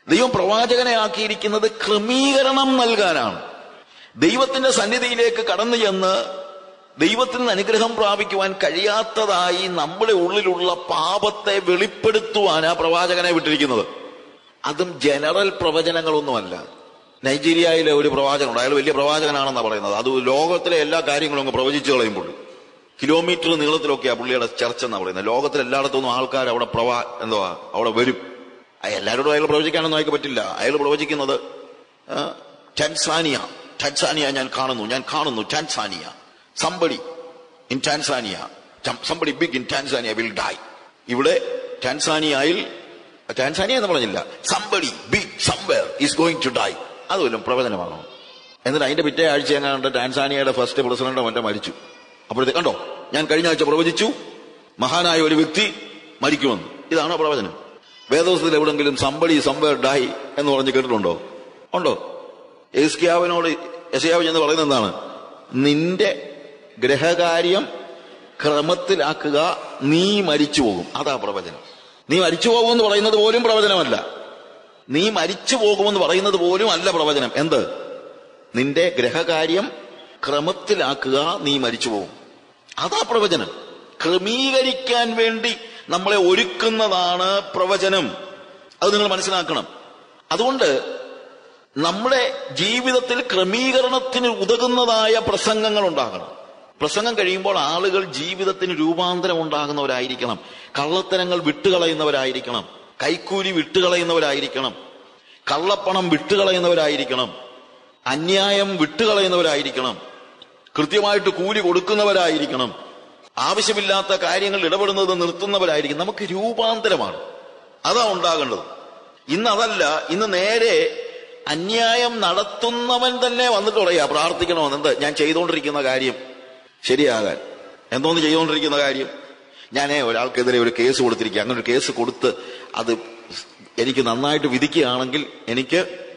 ദൈവം പ്രവാചകനെ ആക്കിയിരിക്കുന്നത് ക്രമീകരണം നൽകാനാണ് ദൈവത്തിന്റെ സന്നിധിയിലേക്ക് കടന്നു ചെന്ന് ദൈവത്തിൽ നിന്ന് അനുഗ്രഹം പ്രാപിക്കുവാൻ കഴിയാത്തതായി നമ്മുടെ ഉള്ളിലുള്ള പാപത്തെ വെളിപ്പെടുത്തുവാനാ പ്രവാചകനെ വിട്ടിരിക്കുന്നത് അതും ജനറൽ പ്രവചനങ്ങളൊന്നുമല്ല നൈജീരിയയിലെ ഒരു പ്രവാചകനുണ്ട് അയാൾ വലിയ പ്രവാചകനാണെന്നാണ് പറയുന്നത് അത് ലോകത്തിലെ എല്ലാ കാര്യങ്ങളും അങ്ങ് പ്രവചിച്ചു കളയുമ്പോൾ കിലോമീറ്റർ നീളത്തിലൊക്കെയാ പുള്ളിയുടെ ചർച്ച എന്നാ പറയുന്നത് ലോകത്തിൽ എല്ലായിടത്തുനിന്നും ആൾക്കാർ അവിടെ പ്രവാ എന്തുവാ അവിടെ വരും ആ എല്ലാവരോടും അയാൾ പ്രവചിക്കാനൊന്നും അയാൾക്ക് പറ്റില്ല അയാൾ പ്രവചിക്കുന്നത് ആ, ടാൻസാനിയ ടാൻസാനിയ ഞാൻ കാണുന്നു ഞാൻ കാണുന്നു Tanzania somebody in Tanzania somebody big in Tanzania will die ഇവിടെ ടാൻസാനിയയിൽ ടാൻസാനിയ എന്ന് പറഞ്ഞില്ല somebody big somewhere is going to die അതുമല്ലോ പ്രവചനമാണോ എന്നിട്ട് അതിന്റെ പിറ്റേ ആഴ്ച എങ്ങാണ്ട് ടാൻസാനിയയുടെ ഫസ്റ്റ് പ്രസിഡന്റ് മറ്റേ മരിച്ചു അപ്പോഴത്തെ കണ്ടോ ഞാൻ കഴിഞ്ഞ ആഴ്ച പ്രവചിച്ചു മഹാനായ ഒരു വ്യക്തി മരിക്കുമെന്ന് ഇതാണോ പ്രവചനം വേദോസത്തിൽ എവിടെങ്കിലും സംബടി സംവെയർ ഡൈ എന്ന് പറഞ്ഞ് കേട്ടിട്ടുണ്ടോ ഉണ്ടോ എസ്കിയാവിനോട് യശയാവ് എന്ന് പറയുന്നത് എന്താണ് നിന്റെ ഗ്രഹകാര്യം ക്രമത്തിലാക്കുക നീ മരിച്ചു പോകും അതാ പ്രവചനം നീ മരിച്ചു പോകുമെന്ന് പറയുന്നത് പോലും പ്രവചനമല്ല നീ മരിച്ചു പോകുമെന്ന് പറയുന്നത് പോലും അല്ല പ്രവചനം എന്ത് നിന്റെ ഗ്രഹകാര്യം ക്രമത്തിലാക്കുക നീ മരിച്ചു പോകും അതാ പ്രവചനം ക്രമീകരിക്കാൻ വേണ്ടി നമ്മളെ ഒരുക്കുന്നതാണ് പ്രവചനം അത് നിങ്ങൾ മനസ്സിലാക്കണം അതുകൊണ്ട് നമ്മുടെ ജീവിതത്തിൽ ക്രമീകരണത്തിന് ഉതകുന്നതായ പ്രസംഗങ്ങൾ ഉണ്ടാകണം പ്രസംഗം കഴിയുമ്പോൾ ആളുകൾ ജീവിതത്തിന് രൂപാന്തരം ഉണ്ടാകുന്നവരായിരിക്കണം കള്ളത്തരങ്ങൾ വിട്ടുകളയുന്നവരായിരിക്കണം കൈക്കൂലി വിട്ടുകളയുന്നവരായിരിക്കണം കള്ളപ്പണം വിട്ടുകളയുന്നവരായിരിക്കണം അന്യായം വിട്ടുകളയുന്നവരായിരിക്കണം കൃത്യമായിട്ട് കൂലി കൊടുക്കുന്നവരായിരിക്കണം ആവശ്യമില്ലാത്ത കാര്യങ്ങൾ ഇടപെടുന്നത് നിർത്തുന്നവരായിരിക്കും നമുക്ക് രൂപാന്തരമാണ് അതാ ഉണ്ടാകേണ്ടത് ഇന്ന് അതല്ല ഇന്ന് നേരെ അന്യായം നടത്തുന്നവൻ തന്നെ വന്നിട്ട് പറയാ പ്രാർത്ഥിക്കണമെന്ന് എന്ത് ഞാൻ ചെയ്തുകൊണ്ടിരിക്കുന്ന കാര്യം ശരിയാകാൻ എന്തോന്ന് ചെയ്തുകൊണ്ടിരിക്കുന്ന കാര്യം ഞാൻ ഒരാൾക്കെതിരെ ഒരു കേസ് കൊടുത്തിരിക്കുക അങ്ങനെ ഒരു കേസ് കൊടുത്ത് അത് എനിക്ക് നന്നായിട്ട് വിധിക്കുകയാണെങ്കിൽ എനിക്ക്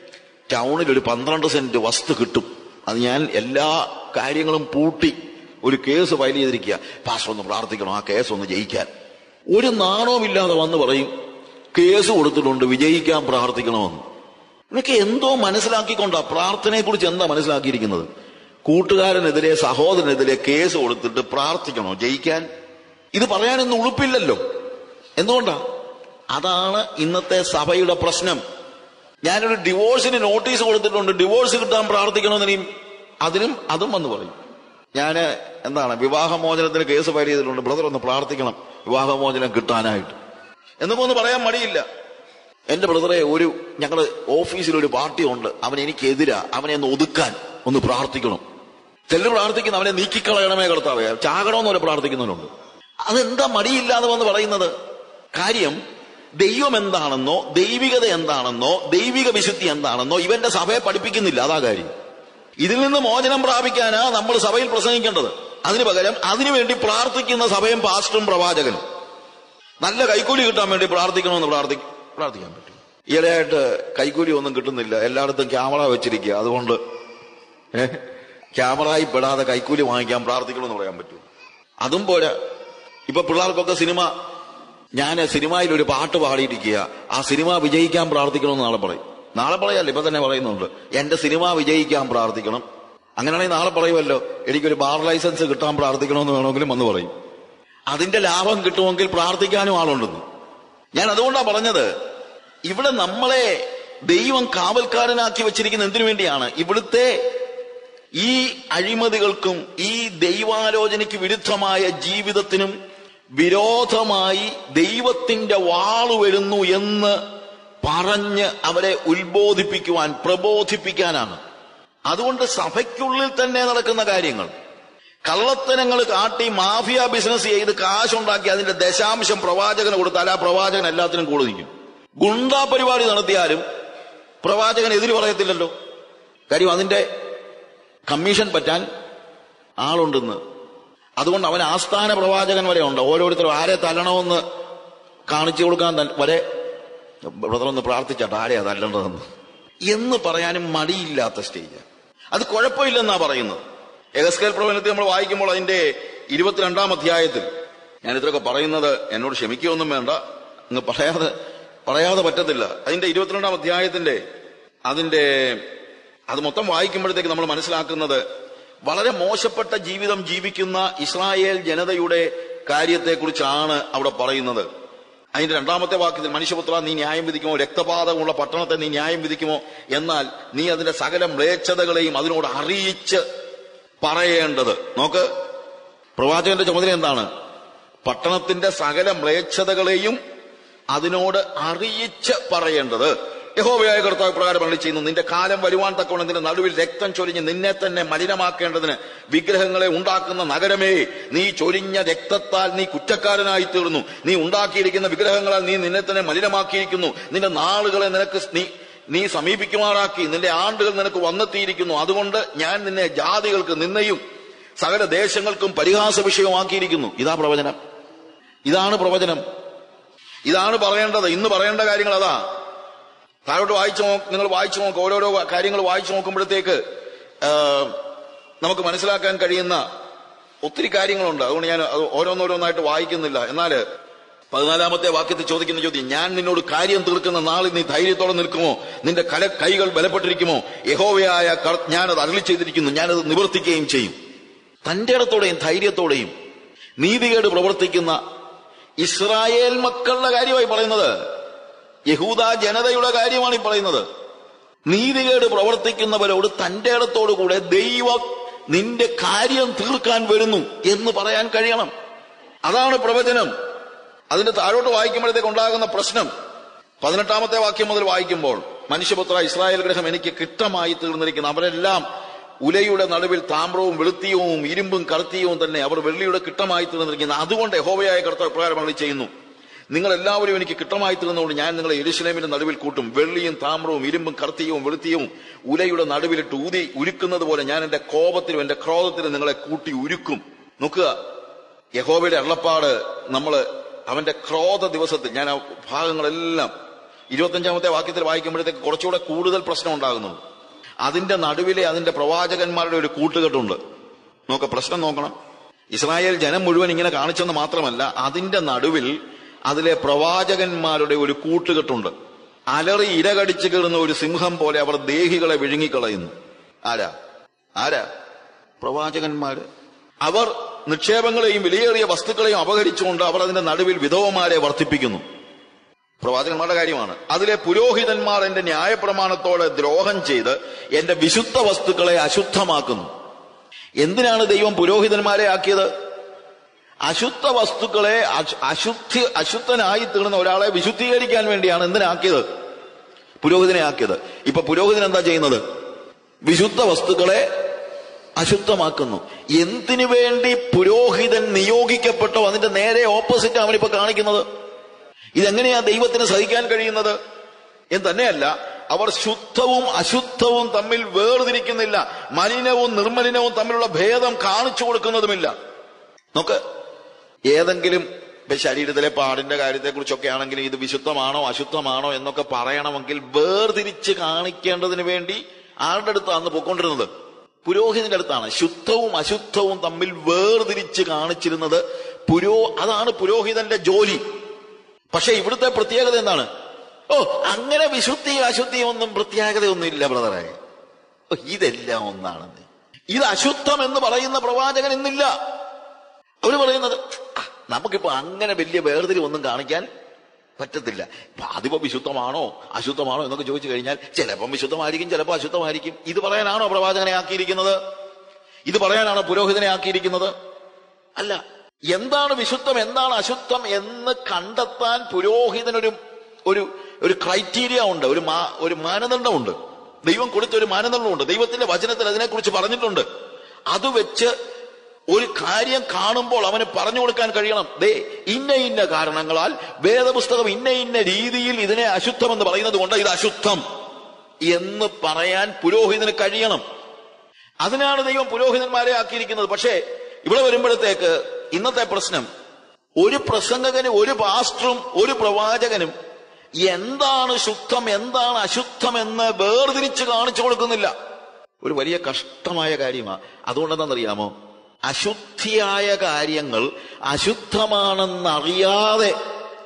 ടൗണിൽ ഒരു പന്ത്രണ്ട് സെന്റ് വസ്തു കിട്ടും അത് ഞാൻ എല്ലാ കാര്യങ്ങളും പൂട്ടി ഒരു കേസ് ഫയൽ ചെയ്തിരിക്കുക പാസ്റ്റർ ഒന്ന് പ്രാർത്ഥിക്കണം ആ കേസ് ഒന്ന് ജയിക്കാൻ ഒരു നാണവുമില്ലാതെ വന്ന് പറയും കേസ് കൊടുത്തിട്ടുണ്ട് വിജയിക്കാൻ പ്രാർത്ഥിക്കണമെന്ന് ഇതൊക്കെ എന്തോ മനസ്സിലാക്കിക്കൊണ്ടാ പ്രാർത്ഥനയെ കുറിച്ച് എന്താ മനസ്സിലാക്കിയിരിക്കുന്നത് കൂട്ടുകാരനെതിരെ സഹോദരനെതിരെ കേസ് കൊടുത്തിട്ട് പ്രാർത്ഥിക്കണോ ജയിക്കാൻ ഇത് പറയാനൊന്നും ഉളുപ്പില്ലല്ലോ എന്തുകൊണ്ടാ അതാണ് ഇന്നത്തെ സഭയുടെ പ്രശ്നം ഞാനൊരു ഡിവോഴ്സിന് നോട്ടീസ് കൊടുത്തിട്ടുണ്ട് ഡിവോഴ്സ് കിട്ടാൻ പ്രാർത്ഥിക്കണമെന്ന് ഇനിയും അതിനും അതും വന്ന് പറയും ഞാൻ എന്താണ് വിവാഹമോചനത്തിന് കേസ് ഫയൽ ചെയ്തിട്ടുണ്ട് ബ്രദർ ഒന്ന് പ്രാർത്ഥിക്കണം വിവാഹമോചനം കിട്ടാനായിട്ട് എന്നൊക്കെ ഒന്ന് പറയാൻ മടിയില്ല എന്റെ ബ്രദറെ ഒരു ഞങ്ങള് ഓഫീസിൽ ഒരു പാർട്ടി ഉണ്ട് അവൻ എനിക്കെതിരാ അവനെ ഒന്ന് ഒതുക്കാൻ ഒന്ന് പ്രാർത്ഥിക്കണം ചിലർ പ്രാർത്ഥിക്കുന്ന അവനെ നീക്കിക്കളയണമേ കർത്താവേ ചാകണമെന്ന് പോലെ പ്രാർത്ഥിക്കുന്നവരുണ്ട് അതെന്താ മടിയില്ലാതെ വന്ന് പറയുന്നത് കാര്യം ദൈവം എന്താണെന്നോ ദൈവികത എന്താണെന്നോ ദൈവിക വിശുദ്ധി എന്താണെന്നോ ഇവന്റെ സഭയെ പഠിപ്പിക്കുന്നില്ല അതാ കാര്യം ഇതിൽ നിന്ന് മോചനം പ്രാപിക്കാനാ നമ്മൾ സഭയിൽ പ്രസംഗിക്കേണ്ടത് അതിനു പകരം അതിനുവേണ്ടി പ്രാർത്ഥിക്കുന്ന സഭയും പാസ്റ്ററും പ്രവാചകനും നല്ല കൈക്കൂലി കിട്ടാൻ വേണ്ടി പ്രാർത്ഥിക്കണമെന്ന് പ്രാർത്ഥി പ്രാർത്ഥിക്കാൻ പറ്റും ഈയിടെയായിട്ട് കൈക്കൂലി ഒന്നും കിട്ടുന്നില്ല എല്ലായിടത്തും ക്യാമറ വെച്ചിരിക്കുക അതുകൊണ്ട് ഏഹ്, ക്യാമറയിൽ പെടാതെ കൈക്കൂലി വാങ്ങിക്കാൻ പ്രാർത്ഥിക്കണമെന്ന് പറയാൻ പറ്റും അതും പോരാ ഇപ്പൊ പിള്ളേർക്കൊക്കെ സിനിമ ഞാൻ സിനിമയിൽ ഒരു പാട്ട് പാടിയിരിക്കുക ആ സിനിമ വിജയിക്കാൻ പ്രാർത്ഥിക്കണമെന്ന് നാളെ പറയും നാളെ പറയാല്ല ഇപ്പൊ തന്നെ പറയുന്നുണ്ട് എന്റെ സിനിമ വിജയിക്കാൻ പ്രാർത്ഥിക്കണം അങ്ങനെയാണെങ്കിൽ നാളെ പറയുമല്ലോ എനിക്കൊരു ബാർ ലൈസൻസ് കിട്ടാൻ പ്രാർത്ഥിക്കണമെന്ന് വേണമെങ്കിലും വന്ന് പറയും അതിന്റെ ലാഭം കിട്ടുമെങ്കിൽ പ്രാർത്ഥിക്കാനും ആളുണ്ടെന്ന് ഞാൻ അതുകൊണ്ടാണ് പറഞ്ഞത് ഇവിടെ നമ്മളെ ദൈവം കാവൽക്കാരനാക്കി വെച്ചിരിക്കുന്ന എന്തിനു വേണ്ടിയാണ് ഇവിടുത്തെ ഈ അഴിമതികൾക്കും ഈ ദൈവാലോചനയ്ക്ക് വിരുദ്ധമായ ജീവിതത്തിനും വിരോധമായി ദൈവത്തിന്റെ വാള് വരുന്നു എന്ന് പറഞ്ഞ് അവരെ ഉത്ബോധിപ്പിക്കുവാൻ പ്രബോധിപ്പിക്കാനാണ് അതുകൊണ്ട് സഭയ്ക്കുള്ളിൽ തന്നെ നടക്കുന്ന കാര്യങ്ങൾ കള്ളത്തനങ്ങൾ കാട്ടി മാഫിയ ബിസിനസ് ചെയ്ത് കാശുണ്ടാക്കി അതിന്റെ ദശാംശം പ്രവാചകന് കൊടുത്താൽ ആ പ്രവാചകൻ എല്ലാത്തിനും കൂടെ നിൽക്കും ഗുണ്ടാ പരിപാടി നടത്തിയാലും പ്രവാചകൻ എതിര് പറയത്തില്ലല്ലോ കാര്യം അതിന്റെ കമ്മീഷൻ പറ്റാൻ ആളുണ്ടെന്ന് അതുകൊണ്ട് അവൻ ആസ്ഥാന പ്രവാചകൻ വരെ ഉണ്ട് ഓരോരുത്തരും ആരെ തല്ലണമെന്ന് കാണിച്ചു കൊടുക്കാൻ തൻ- വരെ ബ്രദർ ഒന്ന് പ്രാർത്ഥിച്ചാട്ട് ആരെയാ തല്ലേണ്ടതെന്ന് എന്ന് പറയാനും മടിയില്ലാത്ത സ്റ്റേജ് അത് കുഴപ്പമില്ലെന്നാ പറയുന്നത് എഗസ്കേൽ പ്രവചനത്തിൽ നമ്മൾ വായിക്കുമ്പോൾ അതിന്റെ ഇരുപത്തിരണ്ടാം അധ്യായത്തിൽ ഞാൻ ഇത്രയൊക്കെ പറയുന്നത് എന്നോട് ക്ഷമിക്കുകയൊന്നും വേണ്ട അങ്ങ് പറയാതെ പറയാതെ പറ്റത്തില്ല അതിന്റെ ഇരുപത്തിരണ്ടാം അധ്യായത്തിന്റെ അതിന്റെ അത് മൊത്തം വായിക്കുമ്പോഴത്തേക്ക് നമ്മൾ മനസ്സിലാക്കുന്നത് വളരെ മോശപ്പെട്ട ജീവിതം ജീവിക്കുന്ന ഇസ്രായേൽ ജനതയുടെ കാര്യത്തെക്കുറിച്ചാണ് അവിടെ പറയുന്നത് അതിന്റെ രണ്ടാമത്തെ വാക്യത്തിൽ മനുഷ്യപുത്ര നീ ന്യായം വിധിക്കുമോ രക്തപാതകമുള്ള പട്ടണത്തെ നീ ന്യായം വിധിക്കുമോ എന്നാൽ നീ അതിന്റെ സകല മ്ലേച്ഛതകളെയും അതിനോട് അറിയിച്ച് പറയേണ്ടത് നോക്ക് പ്രവാചകന്റെ ചുമതല എന്താണ് പട്ടണത്തിന്റെ സകല മ്ലേച്ഛതകളെയും അതിനോട് അറിയിച്ച് പറയേണ്ടത് യഹോവയായ കർത്താവ് പ്രകാരം അരളി ചെയ്യുന്നു നിന്റെ കാലം വരുവാൻ തക്കവണ്ണം നിന്റെ നടുവിൽ രക്തം ചൊരിഞ്ഞ് നിന്നെ തന്നെ മലിനമാക്കേണ്ടതിന് വിഗ്രഹങ്ങളെ ഉണ്ടാക്കുന്ന നഗരമേ നീ ചൊരിഞ്ഞ രക്തത്താൽ നീ കുറ്റക്കാരനായി തീർന്നു നീ ഉണ്ടാക്കിയിരിക്കുന്ന വിഗ്രഹങ്ങളാൽ നീ നിന്നെ തന്നെ മലിനമാക്കിയിരിക്കുന്നു നിന്റെ നാളുകളെ നിനക്ക് നീ നീ സമീപിക്കുമാറാക്കി നിന്റെ ആണ്ടുകൾ നിനക്ക് വന്നെത്തിയിരിക്കുന്നു അതുകൊണ്ട് ഞാൻ നിന്നെ ജാതികൾക്ക് നിന്നെയും സകല ദേശങ്ങൾക്കും പരിഹാസ വിഷയമാക്കിയിരിക്കുന്നു ഇതാ പ്രവചനം ഇതാണ് പ്രവചനം ഇതാണ് പറയേണ്ടത് ഇന്ന് പറയേണ്ട കാര്യങ്ങൾ അതാ താഴോട്ട് വായിച്ചു നോ നിങ്ങൾ വായിച്ചു നോക്ക് ഓരോരോ കാര്യങ്ങൾ വായിച്ചു നോക്കുമ്പോഴത്തേക്ക് ആ, നമുക്ക് മനസ്സിലാക്കാൻ കഴിയുന്ന ഒത്തിരി കാര്യങ്ങളുണ്ട് അതുകൊണ്ട് ഞാൻ അത് ഓരോന്നോരോന്നായിട്ട് വായിക്കുന്നില്ല എന്നാല് പതിനാലാമത്തെ വാക്യത്തിൽ ചോദിക്കുന്ന ചോദ്യം ഞാൻ നിന്നോട് കാര്യം തീർക്കുന്ന നാളിൽ നീ ധൈര്യത്തോടെ നിൽക്കുമോ നിന്റെ കല കൈകൾ ബലപ്പെട്ടിരിക്കുമോ യഹോവയായ കർ- ഞാനത് അരളി ചെയ്തിരിക്കുന്നു ഞാനത് നിവർത്തിക്കുകയും ചെയ്യും തന്റെ ഇടത്തോടെയും ധൈര്യത്തോടെയും നീതികേട് പ്രവർത്തിക്കുന്ന ഇസ്രായേൽ മക്കളുടെ കാര്യമായി പറയുന്നത് യഹൂദ ജനതയുടെ കാര്യമാണ് ഈ പറയുന്നത് നീതികേട് പ്രവർത്തിക്കുന്നവരോട് തന്റെ ഇടത്തോടു കൂടെ ദൈവം നിന്റെ കാര്യം തീർക്കാൻ വരുന്നു എന്ന് പറയാൻ കഴിയണം അതാണ് പ്രവചനം അതിന്റെ താഴോട്ട് വായിക്കുമ്പോഴത്തേക്ക് ഉണ്ടാകുന്ന പ്രശ്നം പതിനെട്ടാമത്തെ വാക്യം മുതൽ വായിക്കുമ്പോൾ മനുഷ്യപുത്ര ഇസ്രായേൽ ഗ്രഹം എനിക്ക് കിട്ടമായി തീർന്നിരിക്കുന്നു അവരെല്ലാം ഉലയുടെ നടുവിൽ താമ്രവും വെളുത്തിയവും ഇരുമ്പും കറുത്തിയവും തന്നെ അവർ വെള്ളിയുടെ കിട്ടമായി തീർന്നിരിക്കുന്നു അതുകൊണ്ട് യഹോവയായ കർത്താവ് പ്രകാരം അരുളി ചെയ്യുന്നു നിങ്ങൾ എല്ലാവരും എനിക്ക് കിട്ടമായി തീർന്നുകൊണ്ട് ഞാൻ നിങ്ങളെ എരുശലേമിന്റെ നടുവിൽ കൂട്ടും വെള്ളിയും താമ്രവും ഇരുമ്പും കർത്തിയവും വെളുത്തിയവും ഉലയുടെ നടുവിലിട്ട് ഊതി ഉരുക്കുന്നത് പോലെ ഞാൻ എന്റെ കോപത്തിലും എന്റെ ക്രോധത്തിലും നിങ്ങളെ കൂട്ടി ഉരുക്കും നോക്കുക യഹോവയുടെ അള്ളപ്പാട് നമ്മള് അവന്റെ ക്രോധ ദിവസത്തിൽ ഞാൻ ആ ഭാഗങ്ങളെല്ലാം ഇരുപത്തഞ്ചാമത്തെ വാക്യത്തിൽ വായിക്കുമ്പോഴത്തേക്ക് കുറച്ചുകൂടെ കൂടുതൽ പ്രശ്നം ഉണ്ടാകുന്നു അതിന്റെ നടുവിലെ അതിന്റെ പ്രവാചകന്മാരുടെ ഒരു കൂട്ടുകെട്ടുണ്ട് നോക്ക പ്രശ്നം നോക്കണം ഇസ്രായേൽ ജനം മുഴുവൻ ഇങ്ങനെ കാണിച്ചെന്ന് മാത്രമല്ല അതിന്റെ നടുവിൽ അതിലെ പ്രവാചകന്മാരുടെ ഒരു കൂട്ടുകെട്ടുണ്ട് അലറി ഇരകടിച്ചു കയറുന്ന ഒരു സിംഹം പോലെ അവർ ദേഹികളെ വിഴുങ്ങിക്കളയുന്നു ആരാ ആരാ പ്രവാചകന്മാര് അവർ നിക്ഷേപങ്ങളെയും വിലയേറിയ വസ്തുക്കളെയും അപഹരിച്ചുകൊണ്ട് അവർ അതിന്റെ നടുവിൽ വിധവമാരെ വർദ്ധിപ്പിക്കുന്നു പ്രവാചകന്മാരുടെ കാര്യമാണ് അതിലെ പുരോഹിതന്മാർ എന്റെ ന്യായപ്രമാണത്തോടെ ദ്രോഹം ചെയ്ത് എന്റെ വിശുദ്ധ വസ്തുക്കളെ അശുദ്ധമാക്കുന്നു എന്തിനാണ് ദൈവം പുരോഹിതന്മാരെ ആക്കിയത് അശുദ്ധ വസ്തുക്കളെ അശു- അശുദ്ധി അശുദ്ധനായി തീർന്ന ഒരാളെ വിശുദ്ധീകരിക്കാൻ വേണ്ടിയാണ് എന്തിനാക്കിയത് പുരോഹിതനെ ആക്കിയത് ഇപ്പൊ പുരോഹിതൻ എന്താ ചെയ്യുന്നത് വിശുദ്ധ വസ്തുക്കളെ അശുദ്ധമാക്കുന്നു എന്തിനു വേണ്ടി പുരോഹിതൻ നിയോഗിക്കപ്പെട്ടോ അതിന്റെ നേരെ ഓപ്പോസിറ്റ് അവനിപ്പോ കാണിക്കുന്നത് ഇതെങ്ങനെയാ ദൈവത്തിന് സഹിക്കാൻ കഴിയുന്നത് എന്ന് തന്നെയല്ല അവർ ശുദ്ധവും അശുദ്ധവും തമ്മിൽ വേർതിരിക്കുന്നില്ല മലിനവും നിർമ്മലിനവും തമ്മിലുള്ള ഭേദം കാണിച്ചു കൊടുക്കുന്നതുമില്ല നോക്ക് ഏതെങ്കിലും ഇപ്പൊ ശരീരത്തിലെ പാടിന്റെ കാര്യത്തെക്കുറിച്ചൊക്കെ ആണെങ്കിലും ഇത് വിശുദ്ധമാണോ അശുദ്ധമാണോ എന്നൊക്കെ പറയണമെങ്കിൽ വേർതിരിച്ച് കാണിക്കേണ്ടതിന് വേണ്ടി ആരുടെ അടുത്താണ് പൊക്കൊണ്ടിരുന്നത് പുരോഹിതന്റെ അടുത്താണ് ശുദ്ധവും അശുദ്ധവും തമ്മിൽ വേർതിരിച്ച് കാണിച്ചിരുന്നത് പുരോ അതാണ് പുരോഹിതന്റെ ജോലി പക്ഷെ ഇവിടുത്തെ പ്രത്യേകത എന്താണ് ഓ അങ്ങനെ വിശുദ്ധി അശുദ്ധി ഒന്നും പ്രത്യേകതയൊന്നും ഇല്ല ബ്രദറെ ഓ, ഇതെല്ലാം ഒന്നാണെന്ന് ഇത് അശുദ്ധം എന്ന് പറയുന്ന പ്രവാചകൻ ഇന്നില്ല അവര് പറയുന്നത് "ആ, നമുക്കിപ്പോ അങ്ങനെ വലിയ വേർതിരിവൊന്നും കാണിക്കാൻ പറ്റത്തില്ല ഇപ്പൊ അതിപ്പോ വിശുദ്ധമാണോ അശുദ്ധമാണോ എന്നൊക്കെ ചോദിച്ചു കഴിഞ്ഞാൽ ചിലപ്പം വിശുദ്ധമായിരിക്കും ചിലപ്പോൾ അശുദ്ധമായിരിക്കും ഇത് പറയാനാണോ പ്രവാചകനെ ആക്കിയിരിക്കുന്നത് ഇത് പറയാനാണോ പുരോഹിതനെ ആക്കിയിരിക്കുന്നത് അല്ല എന്താണ് വിശുദ്ധം എന്താണ് അശുദ്ധം എന്ന് കണ്ടെത്താൻ പുരോഹിതനൊരു ഒരു ഒരു ക്രൈറ്റീരിയ ഉണ്ട് ഒരു മാ ഒരു മാനദണ്ഡമുണ്ട് ദൈവം കൊടുത്ത ഒരു മാനദണ്ഡമുണ്ട് ദൈവത്തിന്റെ വചനത്തിൽ അതിനെക്കുറിച്ച് പറഞ്ഞിട്ടുണ്ട് അത് വെച്ച് ഒരു കാര്യം കാണുമ്പോൾ അവന് പറഞ്ഞു കൊടുക്കാൻ കഴിയണം ദേ ഇന്ന ഇന്ന കാരണങ്ങളാൽ വേദപുസ്തകം ഇന്ന ഇന്ന രീതിയിൽ ഇതിനെ അശുദ്ധം എന്ന് പറയുന്നത് കൊണ്ട് ഇത് അശുദ്ധം എന്ന് പറയാൻ പുരോഹിതന് കഴിയണം അതിനാണ് ദൈവം പുരോഹിതന്മാരെ ആക്കിയിരിക്കുന്നത് പക്ഷേ ഇവിടെ വരുമ്പോഴത്തേക്ക് ഇന്നത്തെ പ്രശ്നം ഒരു പ്രസംഗകനും ഒരു പാസ്റ്ററും ഒരു പ്രവാചകനും എന്താണ് ശുദ്ധം എന്താണ് അശുദ്ധം എന്ന് വേർതിരിച്ച് കാണിച്ചു കൊടുക്കുന്നില്ല ഒരു വലിയ കഷ്ടമായ കാര്യമാണ് അതുകൊണ്ടെന്താണെന്നറിയാമോ അശുദ്ധിയായ കാര്യങ്ങൾ അശുദ്ധമാണെന്നറിയാതെ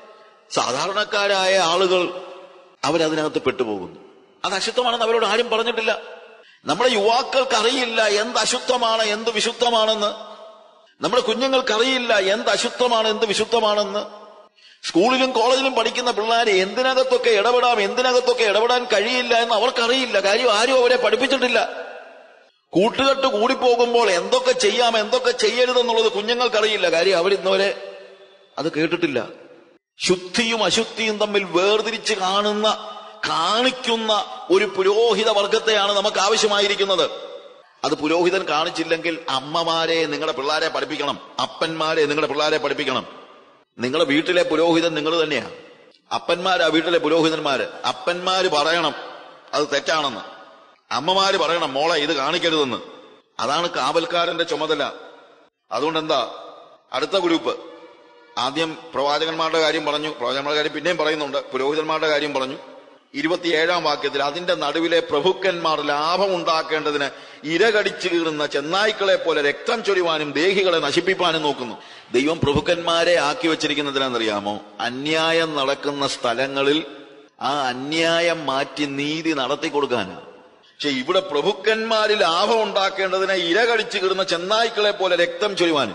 സാധാരണക്കാരായ ആളുകൾ അവരതിനകത്ത് പെട്ടുപോകുന്നു അത് അശുദ്ധമാണെന്ന് അവരോട് ആരും പറഞ്ഞിട്ടില്ല നമ്മുടെ യുവാക്കൾക്ക് അറിയില്ല എന്ത് അശുദ്ധമാണ് എന്ത് വിശുദ്ധമാണെന്ന് നമ്മുടെ കുഞ്ഞുങ്ങൾക്ക് അറിയില്ല എന്ത് അശുദ്ധമാണ് എന്ത് വിശുദ്ധമാണെന്ന് സ്കൂളിലും കോളേജിലും പഠിക്കുന്ന പിള്ളേരെ എന്തിനകത്തൊക്കെ ഇടപെടാം എന്തിനകത്തൊക്കെ ഇടപെടാൻ കഴിയില്ല എന്ന് അവർക്കറിയില്ല കാര്യം ആരും അവരെ പഠിപ്പിച്ചിട്ടില്ല കൂട്ടുകെട്ട് കൂടിപ്പോകുമ്പോൾ എന്തൊക്കെ ചെയ്യാം എന്തൊക്കെ ചെയ്യരുതെന്നുള്ളത് കുഞ്ഞുങ്ങൾക്കറിയില്ല കാര്യം അവരിന്നവരെ അത് കേട്ടിട്ടില്ല ശുദ്ധിയും അശുദ്ധിയും തമ്മിൽ വേർതിരിച്ച് കാണുന്ന കാണിക്കുന്ന ഒരു പുരോഹിത വർഗത്തെയാണ് നമുക്ക് ആവശ്യമായിരിക്കുന്നത് അത് പുരോഹിതൻ കാണിച്ചില്ലെങ്കിൽ അമ്മമാരെ നിങ്ങളുടെ പിള്ളേരെ പഠിപ്പിക്കണം അപ്പന്മാരെ നിങ്ങളുടെ പിള്ളേരെ പഠിപ്പിക്കണം നിങ്ങളുടെ വീട്ടിലെ പുരോഹിതൻ നിങ്ങൾ തന്നെയാ അപ്പന്മാരാ വീട്ടിലെ പുരോഹിതന്മാര് അപ്പന്മാര് പറയണം അത് തെറ്റാണെന്ന് അമ്മമാര് പറയണം മോളെ ഇത് കാണിക്കരുതെന്ന് അതാണ് കാവൽക്കാരന്റെ ചുമതല അതുകൊണ്ട് എന്താ അടുത്ത ഗ്രൂപ്പ് ആദ്യം പ്രവാചകന്മാരുടെ കാര്യം പറഞ്ഞു പ്രവാചകന്മാരുടെ കാര്യം പിന്നെയും പറയുന്നുണ്ട് പുരോഹിതന്മാരുടെ കാര്യം പറഞ്ഞു ഇരുപത്തിയേഴാം വാക്യത്തിൽ അതിന്റെ നടുവിലെ പ്രഭുക്കന്മാർ ലാഭം ഉണ്ടാക്കേണ്ടതിന് ഇരകടിച്ചു കീറുന്ന ചെന്നായ്ക്കളെ പോലെ രക്തം ചൊരിവാനും ദേഹികളെ നശിപ്പിക്കാനും നോക്കുന്നു ദൈവം പ്രഭുക്കന്മാരെ ആക്കി വെച്ചിരിക്കുന്നതിനാണെന്നറിയാമോ അന്യായം നടക്കുന്ന സ്ഥലങ്ങളിൽ ആ അന്യായം മാറ്റി നീതി നടത്തി കൊടുക്കാനാണ് പക്ഷെ ഇവിടെ പ്രഭുക്കന്മാരിൽ ലാഭം ഉണ്ടാക്കേണ്ടതിന് ഇരകടിച്ചു കീറുന്ന ചെന്നായ്ക്കളെ പോലെ രക്തം ചൊരിവാനും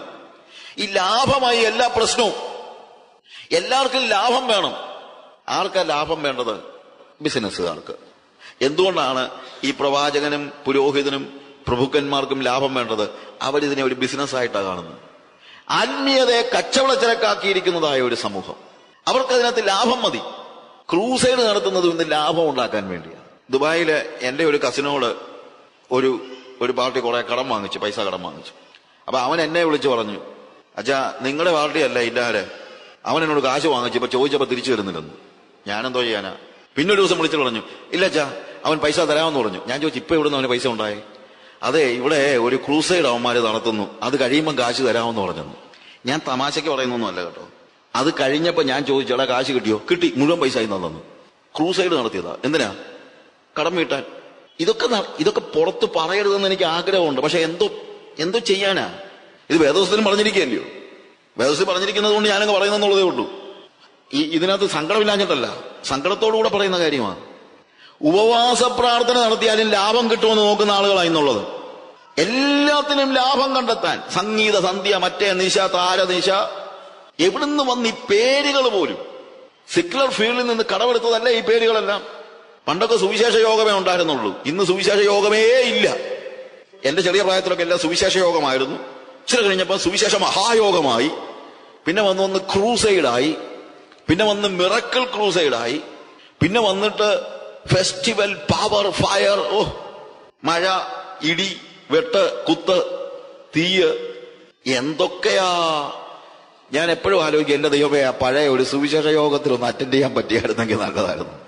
ഈ ലാഭമായി എല്ലാ പ്രശ്നവും എല്ലാവർക്കും ലാഭം വേണം ആർക്കാ ലാഭം വേണ്ടത് ബിസിനസ്സുകാർക്ക് എന്തുകൊണ്ടാണ് ഈ പ്രവാചകനും പുരോഹിതനും പ്രഭുക്കന്മാർക്കും ലാഭം വേണ്ടത് അവരിതിനെ ഒരു ബിസിനസ്സായിട്ടാണ് കാണുന്നത് ആത്മീയതയെ കച്ചവടച്ചരക്കാക്കിയിരിക്കുന്നതായ ഒരു സമൂഹം അവർക്കതിനകത്ത് ലാഭം മതി ക്രൂസൈഡ് നടത്തുന്നത് ഇന്ന് ലാഭം ഉണ്ടാക്കാൻ വേണ്ടിയാണ് ദുബായില് എന്റെ ഒരു കസിനോട് ഒരു ഒരു പാർട്ടി കുറെ കടം വാങ്ങിച്ചു പൈസ കടം വാങ്ങിച്ചു അപ്പൊ അവൻ എന്നെ വിളിച്ചു പറഞ്ഞു അച്ഛാ നിങ്ങളുടെ പാർട്ടി അല്ല ഇല്ലാരെ അവൻ എന്നോട് കാശ് വാങ്ങിച്ചപ്പോ ചോദിച്ചപ്പോ തിരിച്ചു വരുന്നില്ലെന്ന് ഞാനെന്തോ ചെയ്യാനാ പിന്നെ ഒരു ദിവസം വിളിച്ചു പറഞ്ഞു ഇല്ല അച്ഛാ അവൻ പൈസ തരാമെന്ന് പറഞ്ഞു ഞാൻ ചോദിച്ചു ഇപ്പൊ എവിടുന്ന് അവന് പൈസ ഉണ്ടായി അതെ ഇവിടെ ഒരു ക്രൂസൈഡ് അവന്മാര് നടത്തുന്നു അത് കഴിയുമ്പോൾ കാശ് തരാമെന്ന് പറഞ്ഞു ഞാൻ തമാശയ്ക്ക് പറയുന്നൊന്നുമല്ല കേട്ടോ അത് കഴിഞ്ഞപ്പോ ഞാൻ ചോദിച്ചു എടാ കാശ് കിട്ടിയോ കിട്ടി മുഴുവൻ പൈസ ഇന്ന് തന്നു ക്രൂസൈഡ് നടത്തിയതാ എന്തിനാ കടം വീട്ടാൻ ഇതൊക്കെ ന- ഇതൊക്കെ പുറത്ത് പറയരുതെന്ന് എനിക്ക് ആഗ്രഹമുണ്ട് പക്ഷെ എന്തോ എന്തോ ചെയ്യാനാ ഇത് വേദോസ്തനും പറഞ്ഞിരിക്കുകയല്ലയോ വേദോസ്തി പറഞ്ഞിരിക്കുന്നത് കൊണ്ട് ഞാനങ്ങ് പറയുന്നെന്നുള്ളതേ ഉള്ളൂ ഈ ഇതിനകത്ത് സങ്കടമില്ലാഞ്ഞിട്ടല്ല സങ്കടത്തോടുകൂടെ പറയുന്ന കാര്യമാണ് ഉപവാസ പ്രാർത്ഥന നടത്തിയാലും ലാഭം കിട്ടുമെന്ന് നോക്കുന്ന ആളുകളാണ് ഇന്നുള്ളത് എല്ലാത്തിനും ലാഭം കണ്ടെത്താൻ സംഗീത സന്ധ്യ മറ്റേ നിശ താരനിശ എവിടുന്ന് വന്ന് ഈ പേരുകൾ പോലും സെക്യുലർ ഫീൽഡിൽ നിന്ന് കടമെടുത്തതല്ല ഈ പേരുകളെല്ലാം പണ്ടൊക്കെ സുവിശേഷ യോഗമേ ഉണ്ടായിരുന്നുള്ളൂ ഇന്ന് സുവിശേഷ യോഗമേ ഇല്ല എന്റെ ചെറിയ പ്രായത്തിലൊക്കെ എല്ലാം സുവിശേഷ യോഗമായിരുന്നു ഇച്ചിരി കഴിഞ്ഞപ്പോൾ സുവിശേഷ മഹായോഗമായി പിന്നെ വന്ന് വന്ന് ക്രൂസൈഡായി പിന്നെ വന്ന് മിറക്കിൾ ക്രൂസൈഡായി പിന്നെ വന്നിട്ട് ഫെസ്റ്റിവൽ പവർ ഫയർ ഓ മഴ ഇടി വെട്ട് കുത്ത് തീയ് എന്തൊക്കെയാ ഞാൻ എപ്പോഴും ആലോചിക്കും എന്റെ ദൈവമേ ആ പഴയ ഒരു സുവിശേഷ യോഗത്തിൽ ഒന്ന് അറ്റൻഡ് ചെയ്യാൻ പറ്റിയായിരുന്നെങ്കിൽ നല്ലതായിരുന്നു